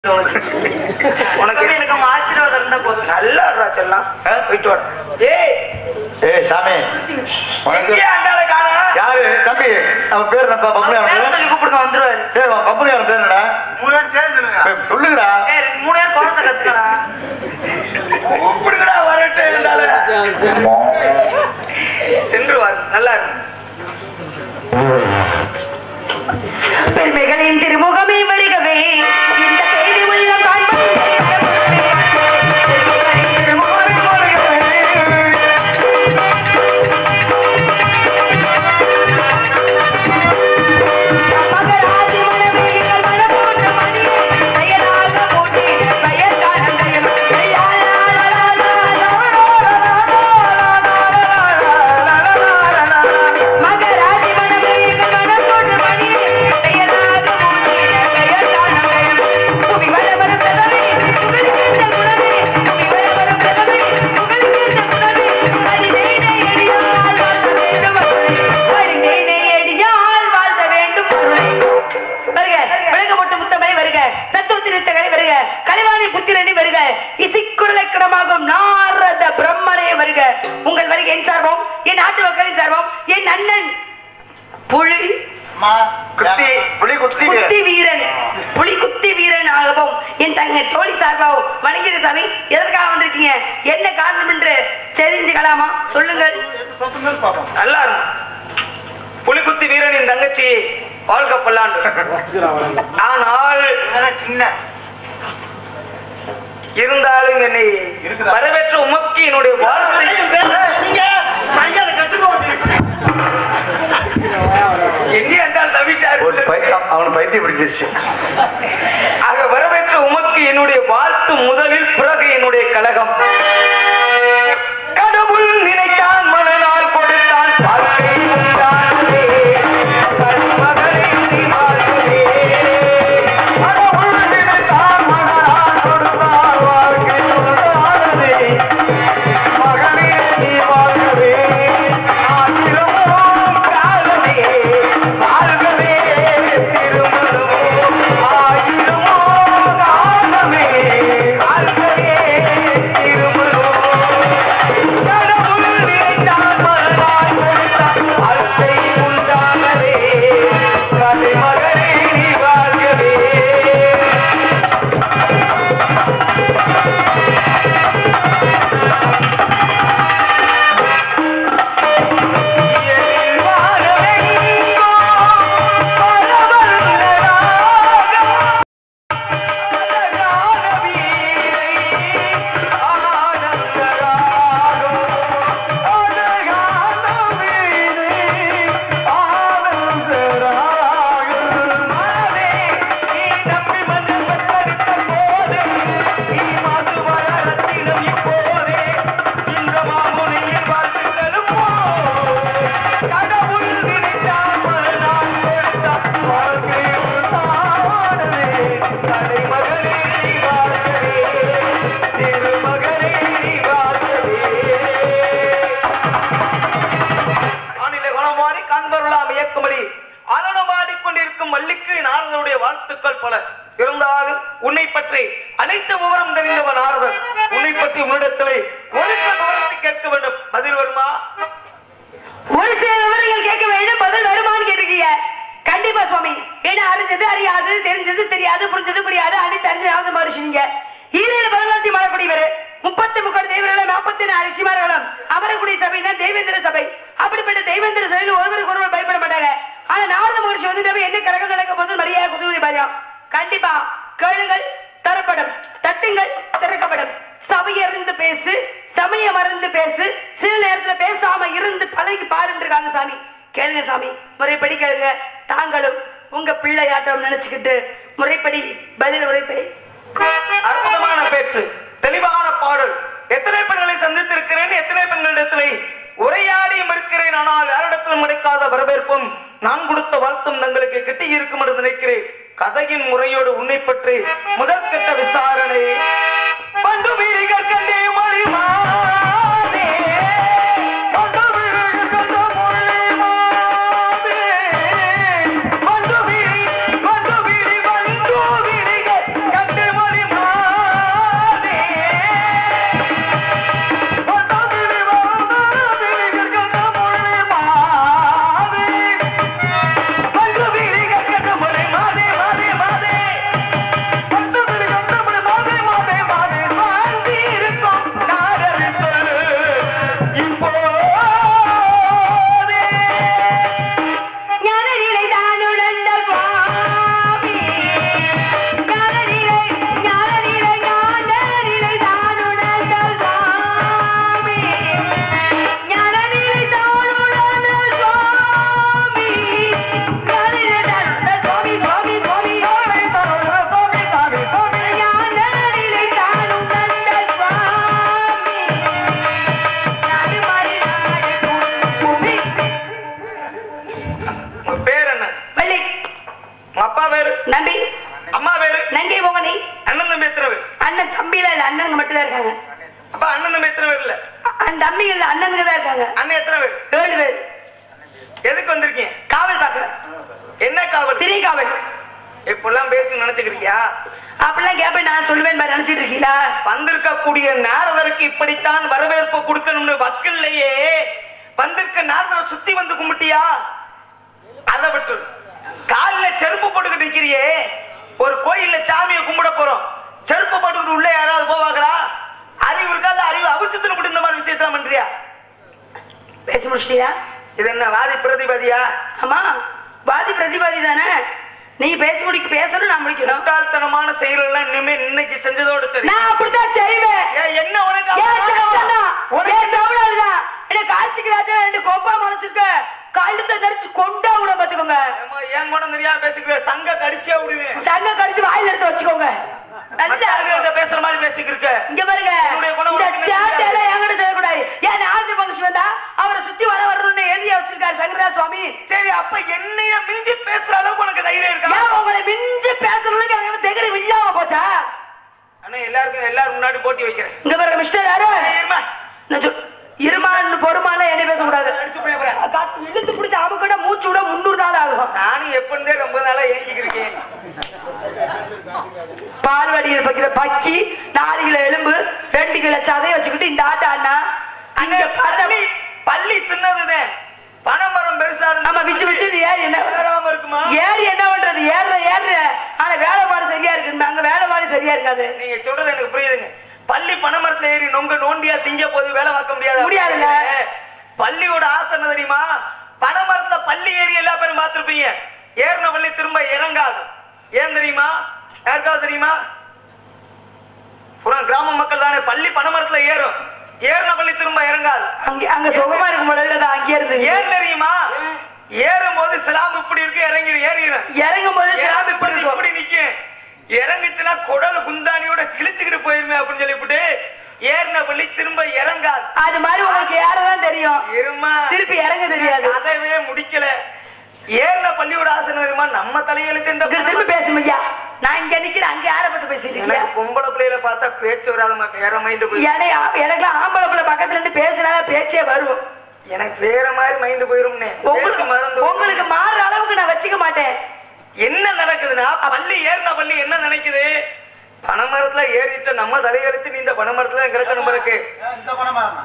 உனக்கு எனக்கு உங்க ஆசீர்வாதம் இருந்தா போதும் நல்லா இருடா செல்லாம் ஆ? போயிட்டு வர ஏய் ஏய் சாமி உனக்கு இங்கே அண்டால காணா யாரு தம்பி அவன் பேர் என்னப்பா பப்புனு பேர அவன் சொல்லி கூப்பிடுங்க வந்துருவாரு ஏய் பப்புனு அவன் பேர் என்னடா மூணு பேரும் சேர்ந்து சொல்லுங்க ஏய், சொல்லுங்கடா ஏய் ரெண்டு மூணு பேர் குறைச்ச கத்துக்கடா கூப்பிடுங்கடா வரட்டு இருந்தால சென்று வா நல்லா இருக்கு பெருமைகளின் திருமுகமே வருகவே இந்த செய்தி உள்ளம் காண்பது பெருமைகளின் திருமுகமே வருகவே. மகராசி மனமேகள் மனப்போற்ற மணியே, செயலாக போற்றிட பெயர் காணந்தயம். மகராசி மனமேகள் மனப்போற்ற மணியே, செயலாக போற்றிட பெயர் காணந்தயம். புவி வளவரும் பிரதமே, புகழ்கின்ற குணமே, புவி வளவரும் பிரதமே, புகழ்கின்ற குணமே, அரிதேனை எடியால் வாழ்த்த வேண்டும் அருளே. அரிதேனை எடியால் வாழ்த்த வேண்டும் அருளே. வருக விளங்கப்பட்ட முத்தமலை வருக தத்துவத்திருத்தகரை வருக கலைவாணி புத்திரனி வருக இசைக்குரலைக்கடமாகும் நாரத பிரம்மரே வருக உங்கள் வருகை என் சார்பம் என் நாட்டு மக்களின் சார்பம் என் அண்ணன் புலி அம்மா குத்தி புலி குத்தி குத்தி வீரன் புலி குத்தி வீரன் ஆகவும் என் தங்க தோழி சார்பாகவும் வணங்கிற சாமி எதற்காக வந்திருக்கீங்க என்ன காரணம் என்று தெரிஞ்சுக்கலாமா சொல்லுங்கள் சொல்லுங்கள் பாப்போம் நல்லா இருக்கும் புலிகுத்தி வீரனின் தங்கச்சி வாழ்க பல்லாண்டு ஆனால் இவன் சின்ன இருந்தாலும் என்னை இருக்குதா? வரவேற்ற உமக்கு என்னுடைய வாழ்த்தை நீங்க மரியாதை கட்டுக்கோங்க எங்கே என்றால் தவிட்டார் ஒரு பைத்தியம் அவனுக்கு பைத்தியம் பிடிச்சிருச்சு ஆக வரவேற்ற உமக்கு என்னுடைய வாழ்த்து முதலில் பிறகு என்னுடைய கழகம் கடவுள் நினைத்தான் மனநாள் கொடுத்தான் வாழ்க்கை உண்டானதே. மகனே நீ வாழ்கவே. கடவுள் நினைத்தான் மனநாள் கொடுத்தான் வாழ்க்கை உண்டானதே. மகனே நீ வாழ்கவே. ஆயிரமும் காலமே வாழ்கவே திருமணமோ ஆயிரமோ காலமே வாழ்கவே திருமணமோ கடவுள் நினைத்தான் மனதாய் கொடுத்தான் வாழ்க்கை உண்டானதே கதை மகனே நீ வாழ்கவே கடவுள் நினைத்தால் மனதால் கொடுத்தால் வாழ்க்கை உண்டானதே. தலைமகனே நீ வாழ்கவே. திருமகனே நீ வாழ்கவே. வானிலை குணமாடி காண்பருளாம் இயக்கும்படி அலனமாடிக் கொண்டிருக்கும் வள்ளிக்கு நாரதனுடைய வாழ்த்துக்கள் பல இருந்தாலும் உன்னை பற்றி அனைத்து விவரம் தெரிந்தவன் நாரதன் உன்னை பற்றி உன்னிடத்திலே ஒரு சில விவரத்தை கேட்க வேண்டும் பதில் வருமா ஒரு சில விவரங்கள் கேட்க வேண்டும் பதில் வருமான்னு கேட்டிருக்கீங்க கண்டிப்பா சுவாமி ஏன்னா அறிஞ்சது அறியாது தெரிஞ்சது தெரியாது புரிஞ்சது புரியாது அனைத்து அறிஞ்சாவது மனுஷங்க ஈரேழு பதினாத்தி மலக்கூடியவர் முப்பத்தி முக்கோடி தெய்வங்களும் நாற்பத்தி நாலு ரிஷிமார்களும் அமரக்கூடிய சபைனா தெய்வேந்திர சபை அப்படிப்பட்ட தெய்வேந்திர சபையில் ஒருவருக்கு ஒருவர் பயப்பட மாட்டாங்க ஆனா நாரத மகர்ஷி வந்து என்ன கரகம் நடக்க போது மரியாதை குதுகுலி பயம் கண்டிப்பா கேளுங்கள் தரப்படும் தட்டுங்கள் திறக்கப்படும் சபையறிந்து பேசு சமய மறந்து பேசு சில நேரத்துல பேசாம இருந்து பழகி பாருன்னு இருக்காங்க சாமி கேளுங்க சாமி முறைப்படி கேளுங்க தாங்களும் உங்க பிள்ளையாட்டம் நினைச்சுக்கிட்டு முறைப்படி பதில் உரைப்பை அற்புதமான பேச்சு தெளிவான பாடல் எத்தனை பெண்களை சந்தித்திருக்கிறேன் எத்தனை பெண்களிடத்திலே உரையாடியும் இருக்கிறேன் ஆனால் யாரிடத்திலும் கிடைக்காத வரவேற்பும் நான் கொடுத்த வாழ்த்தும் தங்களுக்கு கிட்டி இருக்கும் என்று நினைக்கிறேன் கதையின் முறையோடு உன்னை பற்றி முதற்கட்ட விசாரணை பண்டு வீரிகள் கண்டே மொழிமானே பண்டு வீரிகள் கண்ட மொழிமானே பண்டு வீரி பண்டு வீரி பண்டு வீரிகள் கண்டே அண்ணன் தம்பியில இல்ல அண்ணனுங்க மட்டும் தான் இருக்காங்க அப்ப அண்ணன் தம்பி எத்தனை பேர் இல்ல அண்ணன் தம்பிங்க இல்ல அண்ணனுங்க தான் இருக்காங்க அண்ணன் எத்தனை பேர் ஏழு பேர் எதுக்கு வந்திருக்கீங்க காவல் பார்க்க என்ன காவல் திரை காவல் இப்பெல்லாம் பேசணும்னு நினைச்சுக்கிறியா அப்படிலாம் கேப்ப நான் சொல்லுவேன் பாரு நினைச்சிட்டு இருக்கீங்களா வந்திருக்கக்கூடிய நாரதருக்கு இப்படித்தான் வரவேற்பு கொடுக்கணும்னு வக்கில்லையே வந்திருக்க நாரதரை சுத்தி வந்து கும்பிட்டியா அதை விட்டு கால்ல செருப்பு போட்டுக்கிட்டு நிக்கிறியே ஒரு கோயில்ல சாமியை கும்பிட போறோம் செருப்பு போட்டுக்கிட்டு உள்ள யாராவது போவாங்களா அறிவு இருக்காது அறிவு அவிச்சு தின்னு இந்த மாதிரி விஷயத்தான் பண்றியா பேச முடிச்சியா இது என்ன வாதி பிரதிவாதியா ஆமா வாதி பிரதிவாதி தானே நீ பேச முடிக்க பேசணும் நான் முடிக்கணும் முட்டாள்தனமான செயல் எல்லாம் இனிமே இன்னைக்கு செஞ்சதோட சரி நான் அப்படித்தான் செய்வேன் ஏன் என்ன உனக்கு ஏன் அவமானம்? சத்தனா? உனக்கு ஏன் சவுடாதுதான்? என்ன கார்த்திக் ராஜா ரெண்டு கொம்பா முளைச்சிருக்க கழுத்தை தரிச்சு கொண்டா விட பாத்துக்கோங்க ஏம்மா, ஏன் கூட தெரியாம பேசிக்கிற சங்க கடிச்சே விடுவேன் சங்க கடிச்சு வாயில எடுத்து வச்சுக்கோங்க மத்த நல்லா ஆளுங்கள்ட்ட பேசுற மாதிரி பேசிக்கிட்டு இருக்க இங்க பாருங்க என்னுடைய குணம் இந்த உனக்கு சேட்டையில என்கிட்ட சொல்லக்கூடாது ஏன் ஆதி பங்கு வந்தா அவரை சுத்தி வர வரணும்னு எழுதியா வச்சிருக்காரு சங்கரா சுவாமி சரி அப்ப என்னைய மிஞ்சி பேசுற அளவுக்கு உனக்கு தைரியம் இருக்கா ஏன் உங்களை மிஞ்சு பேசுறதுக்கு அவங்க தெகரி வில்லாம போச்சா ஆனா எல்லாருக்கும் எல்லாரும் முன்னாடி போட்டி வைக்கிறேன் இங்க பாருங்க மிஸ்டர் யாரு இருமா. நான் சொல்- இருமான்னு பொறுமால என்ன பேசக்கூடாது அடிச்சு போய் அப்புறம். காத்து இழுத்து பிடிச்ச அவகிட்ட மூச்சு விட முன்னூறு நாள் ஆகும் நானும் எப்பந்தே ரொம்ப நாளா ஏங்கிக்கிட்டு இருக்கேன் பால்வடியில் வைக்கிற பக்கி நாலு கிலோ எலும்பு ரெண்டு கிலோ சதையை வச்சுக்கிட்டு இந்த ஆட்ட அண்ணா அங்க அங்க பார்த்தா பள்ளி பள்ளி சின்னதுதான் பனைமரம் பெருசா இருந்தா நம்ம விச்சு விச்சு இது ஏறி என்ன வளராம இருக்குமா ஏறி என்ன பண்றது ஏறுற ஏறுற ஆனா வேலை பாடு சரியா இருக்கு அங்க வேலை பாடு சரியா இருக்காது நீங்க சொல்றது எனக்கு புரியுதுங்க பள்ளி பனைமரத்துல ஏறி நொங்க நோண்டியா திங்க போது வேலை பார்க்க முடியாது முடியாதுல்ல. பள்ளியோட ஆசை என்ன தெரியுமா பனைமரத்துல பள்ளி ஏறி எல்லா பேரும் பார்த்திருப்பீங்க ஏறின பள்ளி திரும்ப இறங்காது ஏன் தெரியுமா யாருக்காவது தெரியுமா புறம் கிராம மக்கள் தானே பள்ளி பனைமரத்துல ஏறும் ஏறின பள்ளி திரும்ப இறங்காது அங்க அங்க சுகமா இருக்கும் பொழுது நான் அங்கே இருந்து ஏன் தெரியுமா ஏறும் போது சிலாம்பு இப்படி இருக்கு இறங்கி ஏறிடும் இறங்கும் போது சிலாம்பு சிராமி இப்படி பிடிக்கும் இப்படி நிக்கும் இறங்குச்சுன்னா குடல் குந்தாணியோட கிழிச்சுக்கிட்டு போயிருமே அப்படின்னு சொல்லிவிட்டு ஏறின பள்ளி திரும்ப இறங்காது அது மாதிரி உங்களுக்கு யாரதான் தெரியும் இருமா திருப்பி இறங்க தெரியாது கதவே முடிக்கல ஏறின பள்ளியோட ஆசனம் தெரியுமா நம்ம தலையெழுத்து இந்த இங்க திரும்பி பேசும் ஐயா நான் இங்க நிக்கிறேன் அங்க யாரை பத்தி பேசிட்டு இருக்கீங்க எனக்கு பொம்பளை பிள்ளையில பார்த்தா பேச்சு வராதமா வேற மைண்டு போய் எனக்கு எனக்குலாம் ஆம்பளை பிள்ளை பக்கத்துல இருந்து பேசினா பேச்சே வரும் எனக்கு வேற மாதிரி மைண்டு போயிரும்னே பேச்சு உங்களுக்கு மறந்து உங்களுக்கு மாறுற அளவுக்கு நான் வச்சுக்க மாட்டேன் என்ன நடக்குதுன்னா பள்ளி ஏறின பள்ளி என்ன நினைக்குது பனைமரத்துல ஏறிட்டு நம்ம தலையெழுத்து நீ இந்த பனைமரத்துல கிடக்கணும் பிறகு இந்த பணமா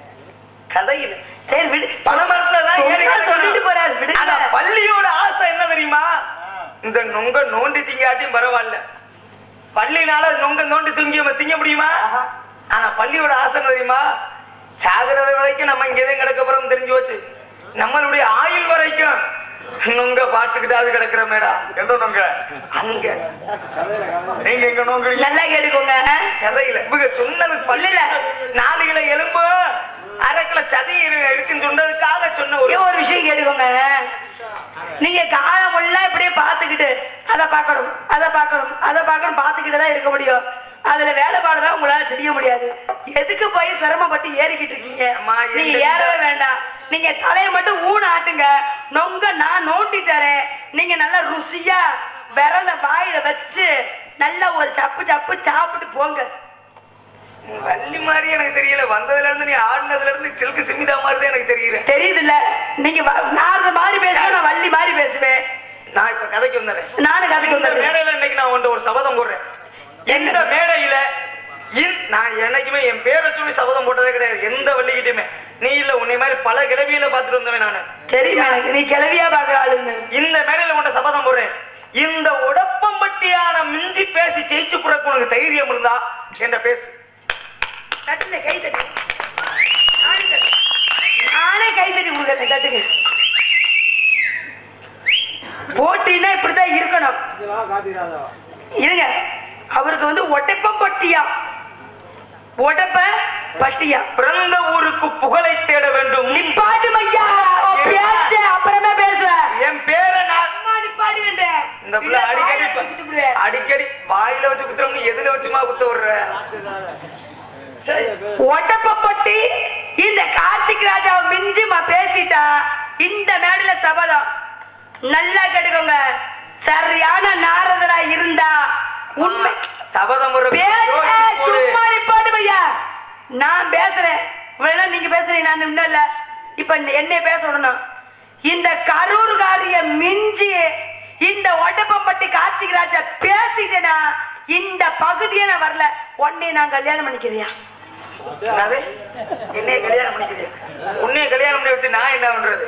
கதையில சரி விடு பனைமரத்துல தான் ஏறி சொன்னா கிடக்கணும். சொல்லிட்டு போறாரு விடுங்க ஆனா பள்ளியோட ஆசை என்ன தெரியுமா இந்த நொங்க நோண்டி திங்காட்டியும் பரவாயில்ல பள்ளினால நொங்க நோண்டி திங்க திங்க முடியுமா ஆனா பள்ளியோட ஆசை என்ன தெரியுமா சாகிறது வரைக்கும் நம்ம இங்கேதான் கிடக்க போறோம் தெரிஞ்சு வச்சு நம்மளுடைய ஆயுள் வரைக்கும் நொங்க பார்த்துக்கிட்டாவது கிடக்குற மேடா எந்த நோங்க அங்க நீங்க எங்க நோங்குறீங்க நல்லா கேட்டுக்கோங்க கதையில இவங்க சொன்னது பள்ளியில நாலு கிலோ எலும்பு அரை கிலோ சதி இரு- இருக்குன்னு சொன்னதுக்காக சொன்ன ஒரு இங்க ஒரு விஷயம் கேட்டுக்கோங்க நீங்க காலம் ஃபுல்லா இப்படியே பாத்துக்கிட்டு அதை பார்க்கணும் அதை பார்க்கணும் அதை பார்க்கணும் பாத்துக்கிட்டு தான் இருக்க முடியும் அதுல வேலைப்பாடுதான் உங்களால செய்ய முடியாது எதுக்கு போய் சிரமப்பட்டு ஏறிக்கிட்டு இருக்கீங்க அம்மா, நீங்க என்ன- ஏறவே வேண்டாம் நீங்க தலையை மட்டும் ஊன ஆட்டுங்க நொங்க நான் நோண்டி தரேன் நீங்க நல்லா ருசியா விரல வாயில வச்சு நல்லா ஒரு சப்பு சப்பு சாப்பிட்டு போங்க நீ வள்ளி மாதிரி எனக்கு தெரியல வந்ததுல இருந்து நீ ஆடினதுல இருந்து சில்கு சிமிதா மாதிரி தான் எனக்கு தெரியல தெரியுதுல்ல நீங்க வ- நாரத மாதிரி பேசுவேன் நான் வள்ளி மாதிரி பேசுவேன் நான் இப்ப கதைக்கு வந்துடுறேன் நானும் கதைக்கு இந்த வந்துடுறேன் மேடையில இன்னைக்கு நான் உன்ட்ட ஒரு சபதம் போடுறேன் எந்த மேடையில இன்- நான் என்னைக்குமே என் பேரை சொல்லி சபதம் போட்டதே கிடையாது எந்த வள்ளிக்கிட்டுமே நீ இல்ல உன்னை மாதிரி பல கிளவியில பாத்துட்டு வந்தவன் நானு தெரியும் எனக்கு நீ கிளவியா பாக்குற ஆளுன்னு இந்த மேடையில உன்ட்ட சபதம் போடுறேன் இந்த உடப்பம்பட்டியான மிஞ்சி பேசி ஜெயிச்சு புறக்கு உனக்கு தைரியம் இருந்தா என்ற பேசு தட்டுங்க கை தட்டு நானே தட்டு. நானே கை தட்டி கொடுக்குறேன் தட்டுங்க போட்டின்னா இப்படித்தான் இருக்கணும் இருங்க அவருக்கு வந்து ஒட்டப்பம் பட்டியா ஒட்டப்ப பட்டியா பிறந்த ஊருக்கு புகழை தேட வேண்டும் நிப்பாட்டு மையா பேச்ச அப்புறமே பேசுற என் பேரை நான் அம்மா நிப்பாடி வேண்டேன் இந்த புள்ள அடிக்கடி அடிக்கடி வாயில வச்சு குத்துறோம் நீ எதுல வச்சுமா குத்த விடுற சரி. ஒட்டப்பட்டி இந்த கார்த்திக் ராஜாவை மிஞ்சி ம பேசிட்டா இந்த மேடையில சபதம் நல்லா கேட்டுக்கோங்க சரியான நாரதரா இருந்தா உண்மை சபதம் ஒரு பேச நான் பேசுறேன் வேணா நீங்க பேசுறீங்க நான் இன்னும் இல்ல இப்ப என்னைய பேச விடணும் இந்த கரூர்காரிய மிஞ்சி இந்த ஒட்டப்பம்பட்டி கார்த்திக் ராஜா பேசிட்டேனா இந்த பகுதியே நான் வரல உடனே நான் கல்யாணம் பண்ணிக்கிறியா என்னது? என்னைய கல்யாணம் பண்ணிக்கிறியா உன்னைய கல்யாணம் பண்ணி வச்சு நான் என்ன பண்றது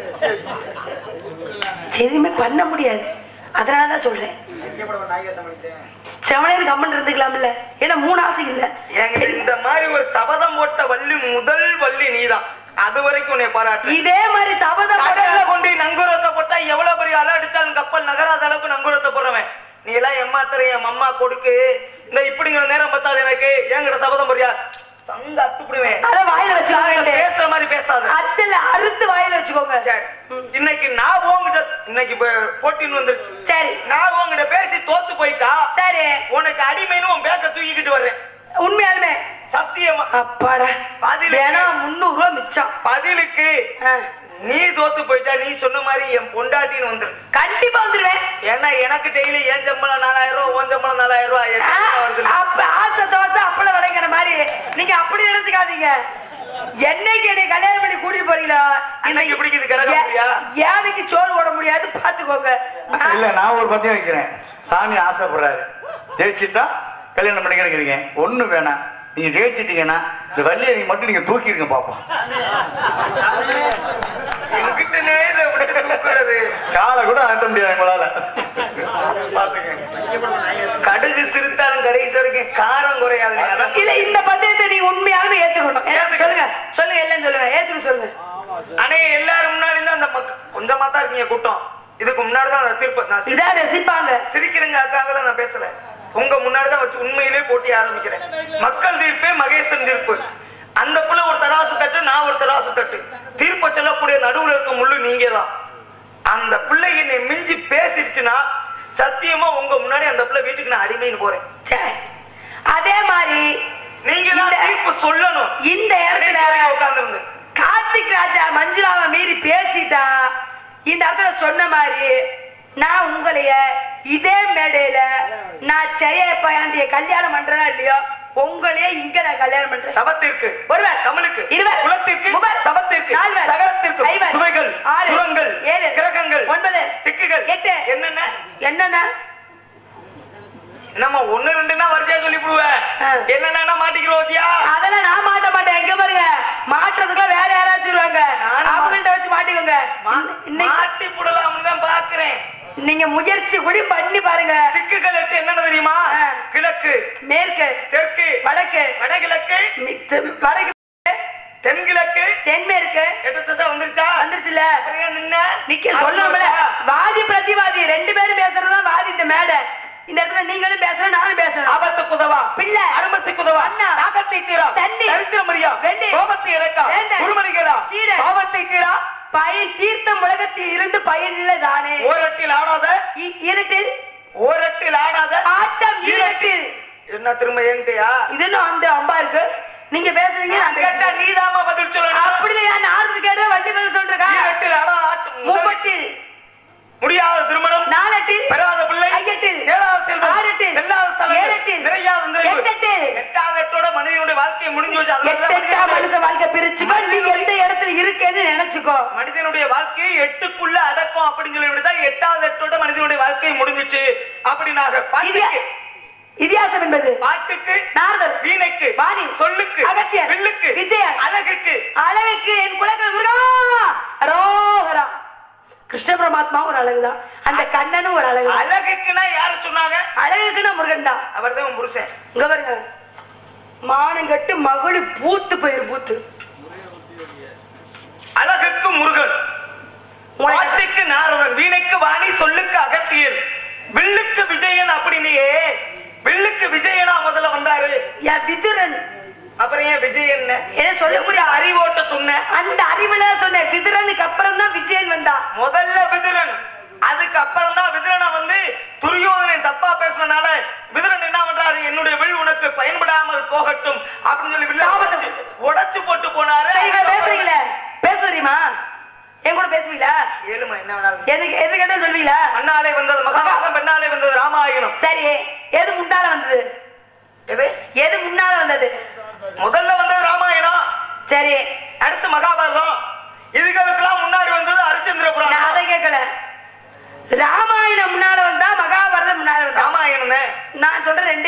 எதுவுமே பண்ண முடியாது அதனாலதான் சொல்றேன் செவனையில் கம்மன் இருந்துக்கலாம்ல ஏன்னா மூணு ஆசை இல்ல என்கிட்ட இந்த மாதிரி ஒரு சபதம் போட்ட வள்ளி முதல் வள்ளி நீதான் அது வரைக்கும் உன்னை பாராட்டு இதே மாதிரி சபதம் கடல்ல போட- கொண்டு நங்கூரத்தை போட்டா எவ்வளவு பெரிய அலை அடிச்சாலும் கப்பல் நகராத அளவுக்கு நங்கூரத்தை போடுறவன் நீ எல்லாம் எம்மாத்திர என் அம்மா கொடுக்கு இந்த இப்படிங்கிற நேரம் பத்தாது எனக்கு என்கிட்ட சபதம் போறியா சங்க அத்துப்பிடுவேன் அத வாயில வச்சுக்கோங்க பேசுற மாதிரி பேசாத அத்துல அறுத்து வாயில வச்சுக்கோங்க சரி. இன்னைக்கு நான் உன்கிட்ட இன்னைக்கு போ- போட்டின்னு வந்துருச்சு சரி நான் உன்கிட்ட பேசி தோத்து போயிட்டா சரி உனக்கு அடிமைன்னு உன் பேக்க தூக்கிக்கிட்டு வர்றேன் உண்மையாலுமே சத்தியமா அப்பாடா பதிலுக்கு- வேணா முந்நூறு ரூபாய் மிச்சம் பதிலுக்கு ஆ. நீ தோத்து போயிட்டா நீ சொன்ன மாதிரி என் பொண்டாட்டின்னு வந்துரு கண்டிப்பா வந்துருவேன் ஏன்னா எனக்கு டெய்லி ஏன் சம்பளம் நாலாயிரம் ரூபாய் உன் சம்பளம் நாலாயிரம் ரூபாய் என் ஆ, சம்பளம் வருதுல்ல. அப்ப ஆசை தோசை அப்பள வடைங்கிற மாதிரி நீங்க அப்படி நினைச்சுக்காதீங்க என்னைக்கு என்னை கல்யாணம் பண்ணி கூட்டிட்டு போறீங்களோ அன்னைக்கு பிடிக்குது கரகம் இல்லையா? யானைக்கு சோறு போட முடியாது பாத்துக்கோங்க இல்ல நான் ஒரு பத்தியம் வைக்கிறேன் சாமி ஆசைப்படுறாரு ஜெயிச்சுட்டா கல்யாணம் பண்ணிக்கிறீங்க ஒண்ணு வேணாம் நீங்க ஜெயிச்சிட்டீங்கன்னா இந்த வள்ளியை நீங்க மட்டும் நீங்க தூக்கிடுங்க பாப்போம் என்கிட்டனே இதை விட்டு தூக்குறது. காலை கூட ஆட்ட முடியாது உங்களால கடுகு சிரித்தாலும் கடைசி வரைக்கும் காரம் குறையாது அதான் இல்ல இந்த பந்தயத்தை நீங்க உண்மையாலுமே ஏத்துக்கணும் ஏ, சொல்லுங்க சொல்லுங்க எல்லாம் சொல்லுங்க ஏத்துக்க சொல்லுங்க அண்ணே எல்லாரும் முன்னாடி தான் அந்த மக்கள் கொஞ்சமா தான் இருக்கீங்க கூட்டம் இதுக்கு முன்னாடி தான் அந்த தீர்ப்பு நான் சிரி- இதான் ரசிப்பாங்க சிரிக்கிறேங்க அக்காக நான் பேசல உங்க முன்னாடி தான் வச்சு உண்மையிலே போட்டி ஆரம்பிக்கிறேன் மக்கள் தீர்ப்பே மகேசன் தீர்ப்பு அந்த புள்ள ஒரு தராசு தட்டு நான் ஒரு தராசு தட்டு தீர்ப்பை சொல்லக்கூடிய நடுவுல இருக்க முள்ளு நீங்க தான் அந்த பிள்ளை என்னை மிஞ்சி பேசிடுச்சுன்னா சத்தியமா உங்க முன்னாடி அந்த பிள்ளை வீட்டுக்கு நான் அடிமைன்னு போறேன் சரி. அதே மாதிரி நீங்க தான் இந்த- தீர்ப்பு சொல்லணும் இந்த இடத்துல உட்கார்ந்து கார்த்திக் ராஜா மஞ்சுளாவை மீறி பேசிட்டா இந்த இடத்துல சொன்ன மாதிரி நான் உங்களைய இதே மேடையில நான் செய்ய பையன்டிய கல்யாணம் பண்றேனா இல்லையோ உங்களையே இங்க நான் கல்யாணம் பண்றேன் சபத்திற்கு ஒருவர் தமிழுக்கு இருவர் குலத்திற்கு முவர் சபத்திற்கு நால்வர் சகலத்திற்கு ஐவர் சுவைகள் ஆறு சுரங்கள் ஏழு கிரகங்கள் ஒன்பது திக்குகள் எட்டு என்னென்ன என்னென்ன நம்ம ஒண்ணு ரெண்டுன்னா வரிசையா சொல்லி விடுவேன் ஆ. என்னென்ன மாட்டிக்கிறோத்தியா அதெல்லாம் நான் மாட்ட மாட்டேன் எங்க பாருங்க மாற்றத்துக்குலாம் வேற யாராச்சும் வருவாங்க நானும் அவங்கள்ட்ட வச்சு மாட்டிக்கோங்க இன்னைக்கு மாட்டி புடலாம்னு தான் பாக்குறேன் நீங்க முயற்சி கூட பண்ணி பாருங்க திக்குகள் எட்டு என்னன்னு தெரியுமா ஆ. கிழக்கு மேற்கு தெற்கு வடக்கு வடகிழக்கு மி- தெ- வடக்கு தென்கிழக்கு தென்மேற்கு எட்டு திசை வந்துருச்சா வந்துருச்சுல அப்புறம் ஏன் நின்ன நிக்க சொல்லணும்ல வாதி பிரதிவாதி ரெண்டு பேரும் பேசுறதுதான் வாதி இந்த மேடை இந்த இடத்துல நீங்களும் பேசணும் நானும் பேசணும் ஆபத்து குதவா பிள்ளை அருமத்தை குதவா அண்ணா. நாகத்தை தீரா தண்ணி. தரித்திரமரியா வெண்ணி. கோபத்தை இறக்கா வேந்தன். குருமணிகளா சீரன். பாவத்தை தீரா பயன் தீர்த்தம் உலகத்தில் இருந்து பயனில்ல தானே ஓரத்தில் ஆடாத இ- இருட்டில் ஓரத்தில் ஆடாத ஆட்டம் ஈரத்தில் என்ன திரும்ப ஏங்கியா இதுன்னு அந்த அம்பா இருக்கு நீங்க பேசுறீங்க நான் கேட்டா பேசுறேன். நீதாம்மா பதில் சொல்லணும் அப்படி இல்லையா நான் ஆறு கேட்டு வண்டி பதில் சொல்றேன் ஈரத்தில் ஆடாத ஆட்டம் முப்பத்தில் முடியாத திருமணம் நாலெட்டில் பெறாத பிள்ளை ஐயெட்டில் ஏழாவது செல்வம் ஆறெட்டில் செல்லாத ஸ்தலங்கள், ஏழெட்டில் நிறையாத நிறைவு. எட்டெட்டில் எட்டாவது எட்டோட மனிதனுடைய வாழ்க்கையை முடிஞ்சு வச்சு அதனால தான் எட்டெட்டா மனிதனுடைய- மனுஷ வாழ்க்கை பிரிச்சுக்கோ நீ எந்த இடத்துல இருக்கேன்னு நினைச்சுக்கோ மனிதனுடைய வாழ்க்கையை எட்டுக்குள்ள அடக்கம் அப்படின்னு சொல்லி விட்டுதான் எட்டாவது எட்டோட மனிதனுடைய வாழ்க்கை முடிஞ்சுச்சு அப்படின்னாக பாட்டுக்கு இதிகாசம் என்பது பாட்டுக்கு நாரதர் வீணைக்கு வாணி சொல்லுக்கு அகத்தியர் வில்லுக்கு விஜயன் அழகுக்கு அழகுக்கு என் குலங்கள் முருகா அரோகரா கிருஷ்ண பரமாத்மா ஒரு அழகுதான் அந்த கண்ணனும் ஒரு அழகு அழகுக்குன்னா யாரு சொன்னாங்க அழகுக்குன்னா முருகன் தான் அவர் தான் புருஷன் இங்க பாருங்க மானம் கட்டு மகளு பூத்து போயிரு பூத்து அழகுக்கு முருகன் பாட்டுக்கு நாரதன் வீணைக்கு வாணி சொல்லுக்கு அகத்தியர் வில்லுக்கு விஜயன் அப்படின்னையே வில்லுக்கு விஜயனா முதல்ல வந்தாரு என் விதுரன் அப்புறம் ஏன் விஜயன் என்ன சொல்லக்கூடிய அறிவோட்ட சொன்ன அந்த அறிவுல சொன்ன விதுரனுக்கு அப்புறம் தான் விஜயன் வந்தான் முதல்ல விதுரன் அதுக்கு அப்புறம் தான் விதுரனை வந்து துரியோதனை தப்பா பேசுனனால விதுரன் என்ன பண்றாரு என்னுடைய வில் உனக்கு பயன்படாமல் போகட்டும் அப்படின்னு சொல்லி வில்லை சாபத்தை உடைச்சு- உடைச்சு போட்டு போனாரு சரிங்க பேசுறீங்களே பேச தெரியுமா என் கூட பேசுவீங்களா ஏழுமா என்ன வேணாலும் எனக்கு எது கேட்டாலும் சொல்லுவீங்களா மண்ணாலே வந்தது மகாபாரதம் பெண்ணாலே வந்தது ராமாயணம் சரி எது முன்னால வந்தது எது எது முன்னால வந்தது முதல்ல வந்தது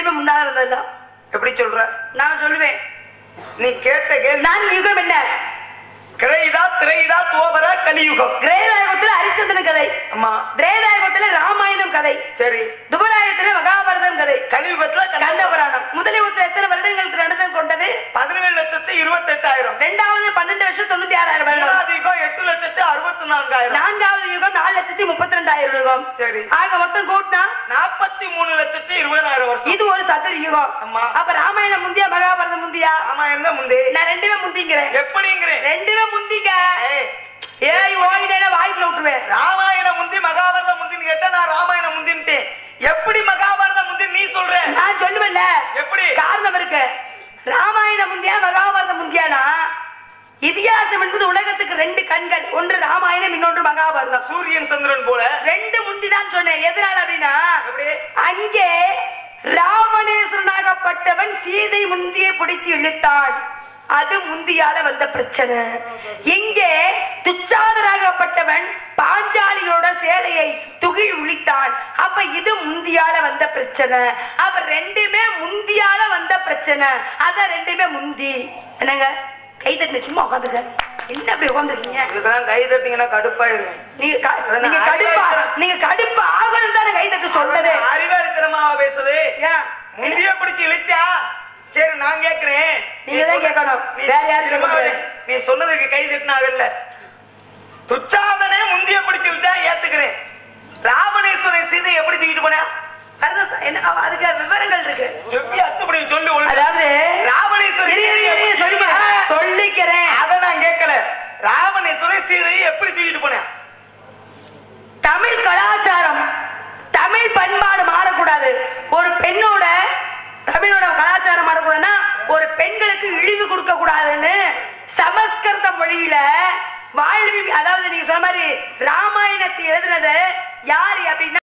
ரெண்டுமே முன்னால வந்ததுதான் எப்படி சொல்ற நான் சொல்லுவேன் நீ கேட்ட கேள்வி நான் யுகம் என்ன கிரைதா திரைதா துவபர கலியுகம் கிரேதாயுகத்துல ஹரிச்சந்திரன் கதை ஆமா திரேதாயுகத்துல ராமாயணம் கதை சரி துபராயத்துல மகாபாரதம் கதை கலியுகத்துல கந்த கந்த புராணம் முதலியுகத்துல எத்தனை வருடங்களுக்கு நடனம் கொண்டது பதினேழு லட்சத்து இருபத்தி எட்டாயிரம் ரெண்டாவது பன்னெண்டு வருஷம் தொண்ணூத்தி ஆறாயிரம் வருடம் மூணாவது யுகம் எட்டு லட்சத்து அறுபத்தி நான்காயிரம் நான்காவது யுகம் நாலு லட்சத்தி முப்பத்தி ரெண்டாயிரம் யுகம் சரி ஆக மொத்தம் கூட்டினா நாற்பத்தி மூணு லட்சத்து இருபதாயிரம் வருஷம் இது ஒரு சதுர யுகம் ஆமா. அப்ப ராமாயணம் முந்தியா மகாபாரதம் முந்தியா ஆமா என்ன முந்தி நான் ரெண்டுமே முந்திங்கிறேன் எப்படிங்கிறேன் ரெண்டுமே முந்திங்க ஏய், ஏய் ஓடினேன்னா வாய்க்குள்ள விட்டுருவேன் ராமாயணம் முந்தி மகாபாரதம் முந்தின்னு கேட்டா நான் ராமாயணம் முந்தின்ட்டேன் எப்படி மகாபாரதம் முந்தி நீ சொல்ற நான் சொல்லுவேன்ல எப்படி காரணம் இருக்கு ராமாயணம் முந்தியா மகாபாரதம் முந்தியானா இதிகாசம் என்பது உலகத்துக்கு ரெண்டு கண்கள் ஒன்று ராமாயணம் இன்னொன்று மகாபாரதம் சூரியன் சந்திரன் போல ரெண்டு முந்தி தான் சொன்னேன் எதனால அப்படின்னா எப்படி அங்கே ராவணேஸ்வரனாகப்பட்டவன் சீதை முந்தியை பிடித்து இழுத்தான் அது முந்தியால வந்த பிரச்சனை இங்கே துச்சாதராகப்பட்டவன் பாஞ்சாலியோட சேலையை துகில் உளித்தான் அப்ப இது முந்தியால வந்த பிரச்சனை அப்ப ரெண்டுமே முந்தியால வந்த பிரச்சனை அதான் ரெண்டுமே முந்தி என்னங்க கை தட்டு சும்மா உட்காந்துக்க என்ன அப்படி உட்காந்துருக்கீங்க இதுக்கெல்லாம் கை தட்டிங்கன்னா கடுப்பாயிருங்க நீங்க க- நீங்க கடுப்பா நீங்க கடுப்பு ஆகணும் தானே கை தட்டு சொல்றது அறிவாளித்தனமாவா பேசுது ஏன்? முந்திய பிடிச்சு இழுத்தியா சரி நான் கேக்குறேன் நீங்க தான் கேட்கணும். நீ வேற யாரும் இல்லம்மா, கேட்க முடியாது. நீ சொன்னதுக்கு கை தட்டினாவில்ல துச்சாதனே முந்திய பிடிச்சு இழுத்தா ஏத்துக்கிறேன் ராவணேஸ்வரன் சீதை எப்படி தூக்கிட்டு போனா அதுதான் என்ன அவ- அதுக்கு விவரங்கள் இருக்கு எப்படி அத்துப்படி சொல்லி ஒழுங்கா. அதாவது ராவணேஸ்வரன் இரு, இரு, சீதையை இரு, எப்படி சொல்லிக்கிறேன். தூக்கிட்டு போனா? சொல்லிக்கிறேன் அதை நான் கேட்கல ராவணேஸ்வரன் சீதையை எப்படி தூக்கிட்டு போனேன் தமிழ் கலாச்சாரம் தமிழ் பண்பாடு மாறக்கூடாது ஒரு பெண்ணோட தமிழோட கலாச்சாரம் மாறக்கூடாதுன்னா ஒரு பெண்களுக்கு இழிவு கொடுக்க கூடாதுன்னு சமஸ்கிருத மொழியில வாழ்வி அதாவது நீங்க சொன்ன மாதிரி ராமாயணத்தை எழுதுனது யாரு அப்படின்னா